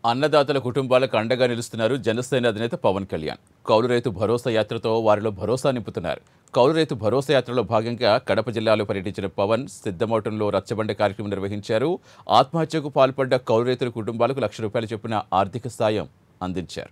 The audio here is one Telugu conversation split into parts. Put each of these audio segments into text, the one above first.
అన్నదాతల కుటుంబాలకు అండగా నిలుస్తున్నారు జనసేన అధినేత పవన్ కళ్యాణ్ కౌలు రైతు భరోసా యాత్రతో వారిలో భరోసా నింపుతున్నారు కౌలు రైతు భరోసా యాత్రలో భాగంగా కడప జిల్లాలో పర్యటించిన పవన్ సిద్ధమౌటంలో రచ్చబండ కార్యక్రమం నిర్వహించారు ఆత్మహత్యకు పాల్పడ్డ కౌలు రైతుల కుటుంబాలకు లక్ష రూపాయల చొప్పున ఆర్థిక సాయం అందించారు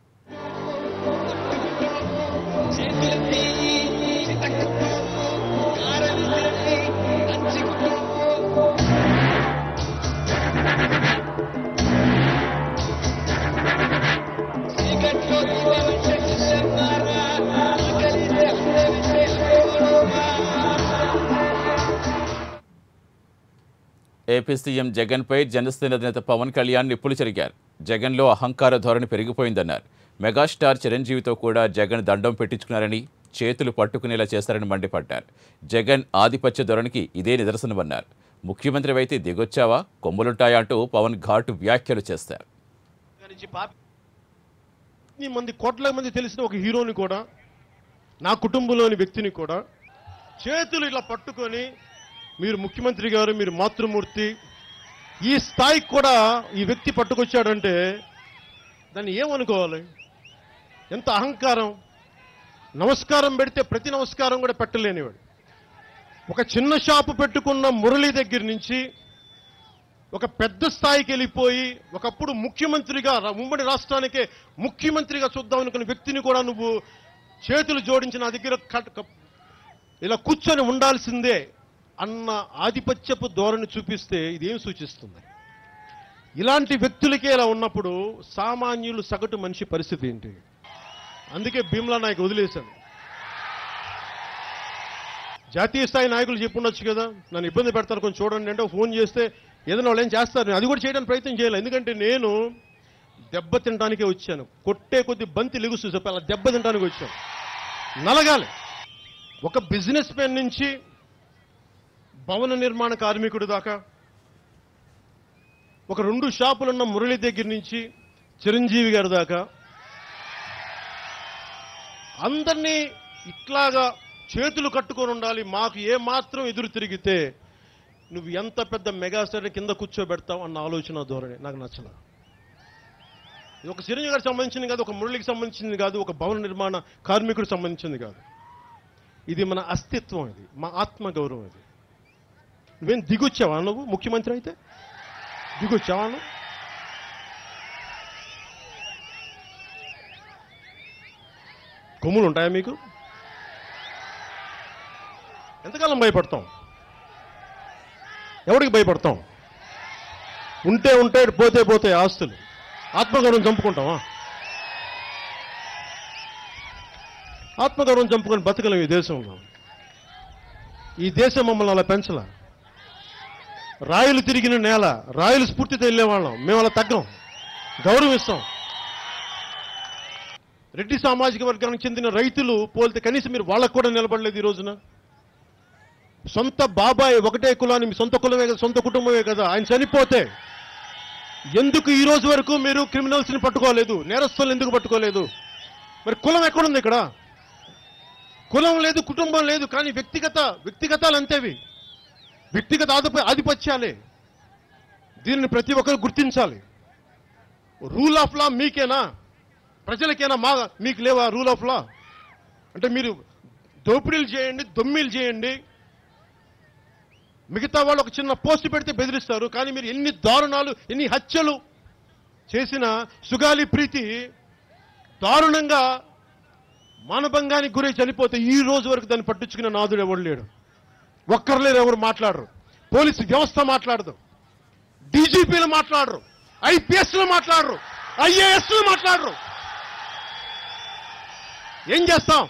ఏపీ సీఎం జగన్పై జనసేన అధినేత పవన్ కళ్యాణ్ నిప్పులు చెరిగారు జగన్లో అహంకార ధోరణి పెరిగిపోయిందన్నారు మెగాస్టార్ చిరంజీవితో కూడా జగన్ దండం పెట్టించుకున్నారని చేతులు పట్టుకునేలా చేశారని మండిపడ్డారు జగన్ ఆధిపత్య ధోరణికి ఇదే నిదర్శనమన్నారు ముఖ్యమంత్రి అయితే దిగొచ్చావా కొమ్ములుంటాయా అంటూ పవన్ ఘాటు వ్యాఖ్యలు చేశారు నుంచి పాపి ఇన్ని మంది కోట్ల మంది తెలిసిన ఒక హీరోని కూడా నా కుటుంబంలోని వ్యక్తిని కూడా చేతులు ఇలా పట్టుకొని మీరు ముఖ్యమంత్రి గారు మీరు మాతృమూర్తి ఈ స్థాయికి కూడా ఈ వ్యక్తి పట్టుకొచ్చాడంటే దాన్ని ఏమనుకోవాలి ఎంత అహంకారం నమస్కారం పెడితే ప్రతి నమస్కారం కూడా పెట్టలేనివాడు ఒక చిన్న షాపు పెట్టుకున్న మురళి దగ్గర నుంచి ఒక పెద్ద స్థాయికి వెళ్ళిపోయి ఒకప్పుడు ముఖ్యమంత్రిగా రా- ఉమ్మడి రాష్ట్రానికే ముఖ్యమంత్రిగా చూద్దాం అనుకున్న వ్యక్తిని కూడా నువ్వు చేతులు జోడించి నా దగ్గర కట్- కప్- ఇలా కూర్చొని ఉండాల్సిందే అన్న ఆధిపత్యపు ధోరణి చూపిస్తే ఇది ఏం సూచిస్తుంది ఇలాంటి వ్యక్తులకే ఇలా ఉన్నప్పుడు సామాన్యులు సగటు మనిషి పరిస్థితి ఏంటి అందుకే భీమ్లా నాయక్ వదిలేశాను జాతీయ స్థాయి నాయకులు చెప్పుండొచ్చు కదా నన్ను ఇబ్బంది పెడతారు కొంచెం చూడండి అంటే ఫోన్ చేస్తే ఏదైనా వాళ్ళు ఏం చేస్తారు నేను అది కూడా చేయడానికి ప్రయత్నం చేయాలి ఎందుకంటే నేను దెబ్బ తినడానికే వచ్చాను కొట్టే కొద్ది బంతి లెగుస్తూ చెప్పి అలా దెబ్బ తినడానికి వచ్చాను నలగాలి ఒక బిజినెస్ మెన్ నుంచి భవన నిర్మాణ కార్మికుడు దాకా ఒక రెండు షాపులున్న మురళి దగ్గర నుంచి చిరంజీవి గారి దాకా అందరినీ ఇట్లాగా చేతులు కట్టుకొని ఉండాలి మాకు ఏ మాత్రం ఎదురు తిరిగితే నువ్వు ఎంత పెద్ద మెగాస్టార్ కింద కూర్చోబెడతావు అన్న ఆలోచన ధోరణి నాకు నచ్చల ఇది ఒక చిరంజీవి గారికి సంబంధించింది కాదు ఒక మురళికి సంబంధించింది కాదు ఒక భవన నిర్మాణ కార్మికుడికి సంబంధించింది కాదు ఇది మన అస్తిత్వం ఇది మా ఆత్మ గౌరవం ఇది నువ్వేం దిగొచ్చావా నువ్వు ముఖ్యమంత్రి అయితే దిగొచ్చావా నువ్వు కొమ్ములు ఉంటాయా మీకు ఎంతకాలం భయపడతాం ఎవరికి భయపడతాం ఉంటే ఉంటే పోతే పోతే ఆస్తులు ఆత్మగౌరవం చంపుకుంటామా ఆత్మగౌరవం చంపుకొని బతకలేం ఈ దేశంలో ఈ దేశం మమ్మల్ని అలా పెంచల రాయలు తిరిగిన నేల రాయలు స్ఫూర్తితో వెళ్ళేవాళ్ళం మేము అలా తగ్గం గౌరవిస్తాం రెడ్డి సామాజిక వర్గానికి చెందిన రైతులు పోలితే కనీసం మీరు వాళ్ళకు కూడా నిలబడలేదు ఈ రోజున సొంత బాబాయ్ ఒకటే కులాన్ని మీ సొంత కులమే కదా సొంత కుటుంబమే కదా ఆయన చనిపోతే ఎందుకు ఈ రోజు వరకు మీరు క్రిమినల్స్ ని పట్టుకోలేదు నేరస్తులను ఎందుకు పట్టుకోలేదు మరి కులం ఎక్కడుంది ఇక్కడ కులం లేదు కుటుంబం లేదు కానీ వ్యక్తిగత వ్యక్తిగతాలు అంతేవి వ్యక్తిగత ఆధిప ఆధిపత్యాలే దీనిని ప్రతి ఒక్కరు గుర్తించాలి రూల్ ఆఫ్ లా మీకేనా ప్రజలకేనా మా మీకు లేవా రూల్ ఆఫ్ లా అంటే మీరు దోపిడీలు చేయండి దొమ్మిలు చేయండి మిగతా వాళ్ళు ఒక చిన్న పోస్ట్ పెడితే బెదిరిస్తారు కానీ మీరు ఎన్ని దారుణాలు ఎన్ని హత్యలు చేసిన సుగాలి ప్రీతి దారుణంగా మానభంగానికి గురై చనిపోతే ఈ రోజు వరకు దాన్ని పట్టించుకున్న నాదుడు ఎవడు లేడు ఒక్కరు లేరు ఎవరు మాట్లాడరు పోలీసు వ్యవస్థ మాట్లాడదు డీజీపీలు మాట్లాడరు ఐపీఎస్లు మాట్లాడరు ఐఏఎస్లు మాట్లాడరు ఏం చేస్తాం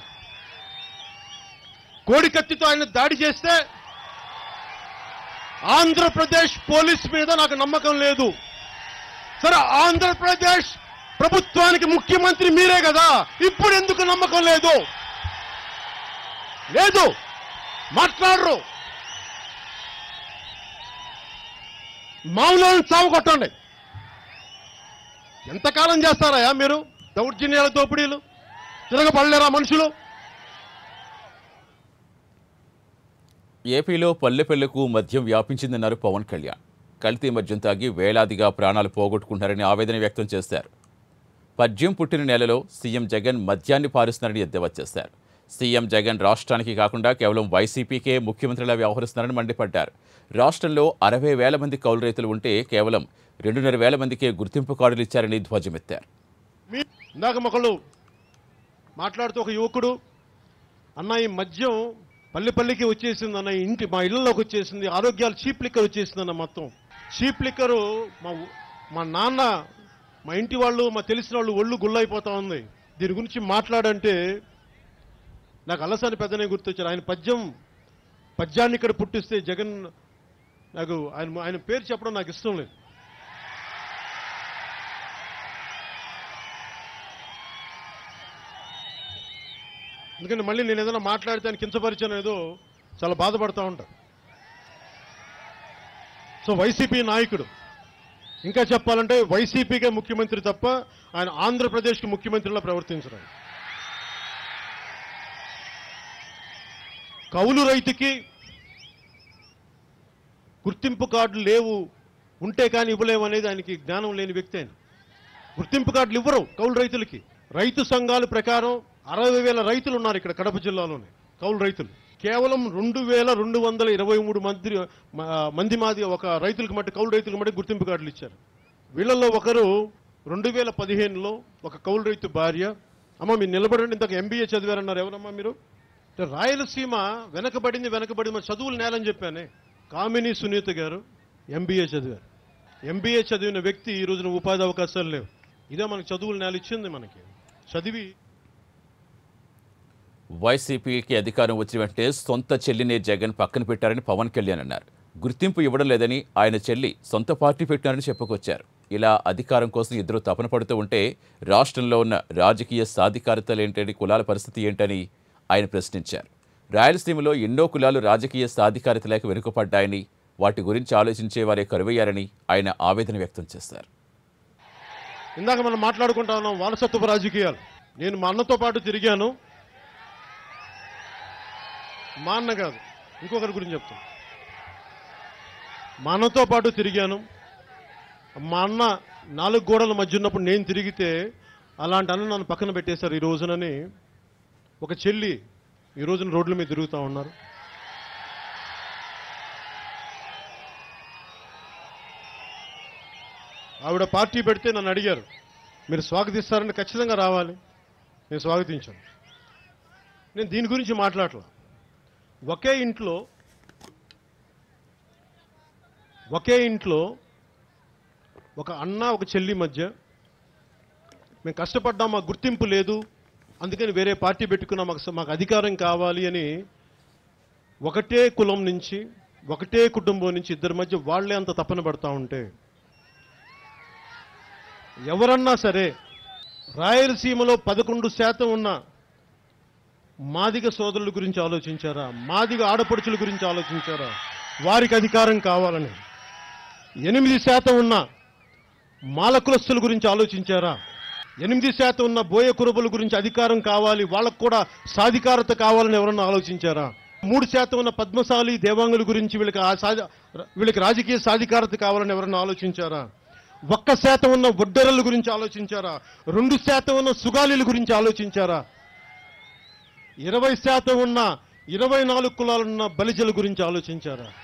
కోడి కత్తితో ఆయన దాడి చేస్తే ఆంధ్రప్రదేశ్ పోలీస్ మీద నాకు నమ్మకం లేదు సరే ఆంధ్రప్రదేశ్ ప్రభుత్వానికి ముఖ్యమంత్రి మీరే కదా ఇప్పుడు ఎందుకు నమ్మకం లేదు లేదు మాట్లాడరు మౌనాలను చావు కొట్టండి ఎంతకాలం చేస్తారా మీరు దౌర్జన్యాల దోపిడీలు తిరగబడలేరా మనుషులు ఏపీలో పల్లె పల్లెకు మద్యం వ్యాపించిందన్నారు పవన్ కళ్యాణ్ కల్తీ మద్యం తాగి వేలాదిగా ప్రాణాలు పోగొట్టుకుంటున్నారని ఆవేదన వ్యక్తం చేశారు పద్యం పుట్టిన నెలలో సీఎం జగన్ మద్యాన్ని పారుస్తున్నారని ఎద్దేవా చేశారు సీఎం జగన్ రాష్ట్రానికి కాకుండా కేవలం వైసీపీకే ముఖ్యమంత్రిలా వ్యవహరిస్తున్నారని మండిపడ్డారు రాష్ట్రంలో అరవై వేల మంది కౌలు రైతులు ఉంటే కేవలం రెండున్నర వేల మందికే గుర్తింపు కార్డులు ఇచ్చారని ధ్వజమెత్తారు మీ ఇందాక మొక్కలు మాట్లాడుతూ ఒక యువకుడు అన్న ఈ మద్యం పల్లె పల్లెకి వచ్చేసింది అన్న ఇంటి మా ఇళ్ళలోకి వచ్చేసింది ఆరోగ్యాలు చీప్ లిక్కర్ వచ్చేసింది అన్న మొత్తం చీప్ లిక్కరు మా ఊ- మా నాన్న మా ఇంటి వాళ్ళు మా తెలిసిన వాళ్ళు ఒళ్ళు గుల్లైపోతా ఉంది దీని గురించి మాట్లాడంటే నాకు అలసాని పెద్దనే గుర్తొచ్చారు ఆయన పద్యం పద్యాన్ని ఇక్కడ పుట్టిస్తే జగన్ నాకు ఆయన ఆయన పేరు చెప్పడం నాకు ఇష్టం లేదు ఎందుకంటే మళ్ళీ నేను ఏదైనా మాట్లాడితే ఆయన కించపరిచాను ఏదో చాలా బాధపడతా ఉంటా సో వైసీపీ నాయకుడు ఇంకా చెప్పాలంటే వైసీపీకే ముఖ్యమంత్రి తప్ప ఆయన ఆంధ్రప్రదేశ్కి ముఖ్యమంత్రిలా ప్రవర్తించడం కౌలు రైతుకి గుర్తింపు కార్డులు లేవు ఉంటే కానీ ఇవ్వలేవు అనేది ఆయనకి జ్ఞానం లేని వ్యక్తి ఆయన గుర్తింపు కార్డులు ఇవ్వరు కౌలు రైతులకి రైతు సంఘాల ప్రకారం అరవై వేల రైతులు ఉన్నారు ఇక్కడ కడప జిల్లాలోనే కౌలు రైతులు కేవలం రెండు వేల రెండు వందల ఇరవై మూడు మంది మ- మంది మాది ఒక రైతులకు మట్టి కౌలు రైతులకు మట్టి గుర్తింపు కార్డులు ఇచ్చారు వీళ్ళల్లో ఒకరు రెండు వేల పదిహేనులో ఒక కౌలు రైతు భార్య అమ్మ మీరు నిలబడండి ఇంతకు ఎంబీఏ చదివారన్నారు ఎవరమ్మా మీరు అంటే రాయలసీమ వెనకబడింది వెనకబడింది మరి చదువులు నేలని చెప్పానే కామిని సునీత గారు ఎంబీఏ చదివారు ఎంబీఏ చదివిన వ్యక్తి ఈ రోజున ఉపాధి అవకాశాలు లేవు ఇదే మనకి చదువులు నేల ఇచ్చింది మనకి చదివి వైసీపీకి అధికారం వచ్చిన వెంటనే సొంత చెల్లినే జగన్ పక్కన పెట్టారని పవన్ కళ్యాణ్ అన్నారు గుర్తింపు ఇవ్వడం లేదని ఆయన చెల్లి సొంత పార్టీ పెట్టారని చెప్పుకొచ్చారు ఇలా అధికారం కోసం ఇద్దరు తపన పడుతూ ఉంటే రాష్ట్రంలో ఉన్న రాజకీయ సాధికారతలేంటని కులాల పరిస్థితి ఏంటని ఆయన ప్రశ్నించారు రాయలసీమలో ఎన్నో కులాలు రాజకీయ సాధికారత లేక వెనుకపడ్డాయని వాటి గురించి ఆలోచించే వారే కరువయ్యారని ఆయన ఆవేదన వ్యక్తం చేశారు ఇందాక మనం మాట్లాడుకుంటా ఉన్నాం వారసత్వపు రాజకీయాలు నేను మా అన్నతో పాటు తిరిగాను మా అన్న కాదు ఇంకొకరి గురించి చెప్తాను మా అన్నతో పాటు తిరిగాను మా అన్న నాలుగు గోడల మధ్య ఉన్నప్పుడు నేను తిరిగితే అలాంటి అన్న నన్ను పక్కన పెట్టేశారు ఈ రోజునని ఒక చెల్లి ఈ రోజున రోడ్ల మీద తిరుగుతూ ఉన్నారు ఆవిడ పార్టీ పెడితే నన్ను అడిగారు మీరు స్వాగతిస్తారని ఖచ్చితంగా రావాలి నేను స్వాగతించాను నేను దీని గురించి మాట్లాడలా ఒకే ఇంట్లో ఒకే ఇంట్లో ఒక అన్న ఒక చెల్లి మధ్య మేము కష్టపడ్డాం మాకు గుర్తింపు లేదు అందుకని వేరే పార్టీ పెట్టుకున్నాం మాకు మాకు అధికారం కావాలి అని ఒకటే కులం నుంచి ఒకటే కుటుంబం నుంచి ఇద్దరి మధ్య వాళ్ళే అంత తపన పడతా ఉంటే ఎవరన్నా సరే రాయలసీమలో పదకొండు శాతం ఉన్న మాదిగ సోదరుల గురించి ఆలోచించారా మాదిగ ఆడపడుచుల గురించి ఆలోచించారా వారికి అధికారం కావాలని ఎనిమిది శాతం ఉన్న మాలకులస్తుల గురించి ఆలోచించారా ఎనిమిది శాతం ఉన్న బోయ కురుబుల గురించి అధికారం కావాలి వాళ్ళకు కూడా సాధికారత కావాలని ఎవరన్నా ఆలోచించారా మూడు శాతం ఉన్న పద్మశాలి దేవాంగుల గురించి వీళ్ళకి ఆ సాధి- వీళ్ళకి రాజకీయ సాధికారత కావాలని ఎవరన్నా ఆలోచించారా ఒక్క శాతం ఉన్న ఒడ్డెరల గురించి ఆలోచించారా రెండు శాతం ఉన్న సుగాలీల గురించి ఆలోచించారా ఇరవై శాతం ఉన్న ఇరవై నాలుగు కులాలున్న బలిజల గురించి ఆలోచించారా